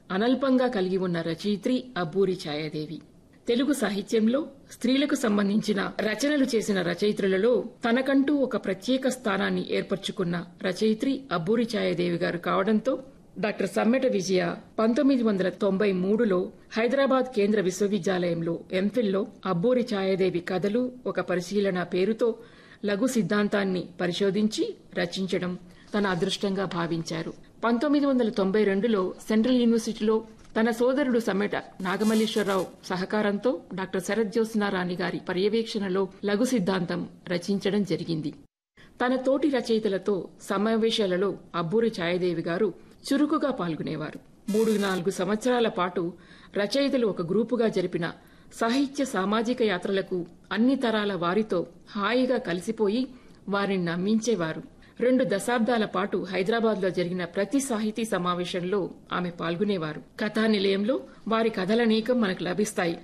అనల్పంగా కలిగి ఉన్న రచయిత్రి అబ్బూరి ఛాయాదేవి తెలుగు సాహిత్యంలో స్త్రీలకు సంబంధించిన రచనలు చేసిన రచయిత్రులలో తనకంటూ ఒక ప్రత్యేక స్థానాన్ని ఏర్పరచుకున్న రచయిత్రి అబ్బూరి ఛాయాదేవి గారు కావడంతో డాక్టర్ సమ్మెట విజయ పంతొమ్మిది వందల తొంభై మూడులో హైదరాబాద్ కేంద్ర విశ్వవిద్యాలయంలో ఎంఫిల్లో అబ్బూరి ఛాయాదేవి కథలు ఒక పరిశీలన పేరుతో లఘు సిద్ధాంతాన్ని పరిశోధించి రచించడం తన అదృష్టంగా భావించారు పంతొమ్మిది వందల తొంభై రెండులో సెంట్రల్ యూనివర్సిటీలో తన సోదరుడు సమ్మెట నాగమల్లేశ్వరరావు సహకారంతో డాక్టర్ శరత్ జ్యోత్స్నారాణి గారి పర్యవేక్షణలో లఘు సిద్ధాంతం రచించడం జరిగింది తన తోటి రచయితలతో సమావేశాలలో అబ్బూరి ఛాయదేవి గారు చురుకుగా పాల్గొనేవారు మూడు నాలుగు సంవత్సరాల పాటు రచయితలు ఒక గ్రూపుగా జరిపిన సాహిత్య సామాజిక యాత్రలకు అన్ని తరాల వారితో హాయిగా కలిసిపోయి వారిని నమ్మించేవారు రెండు దశాబ్దాల పాటు హైదరాబాద్లో జరిగిన ప్రతి సాహితీ సమావేశంలో ఆమె పాల్గొనేవారు కథా నిలయంలో వారి కథలనేకం మనకు లభిస్తాయి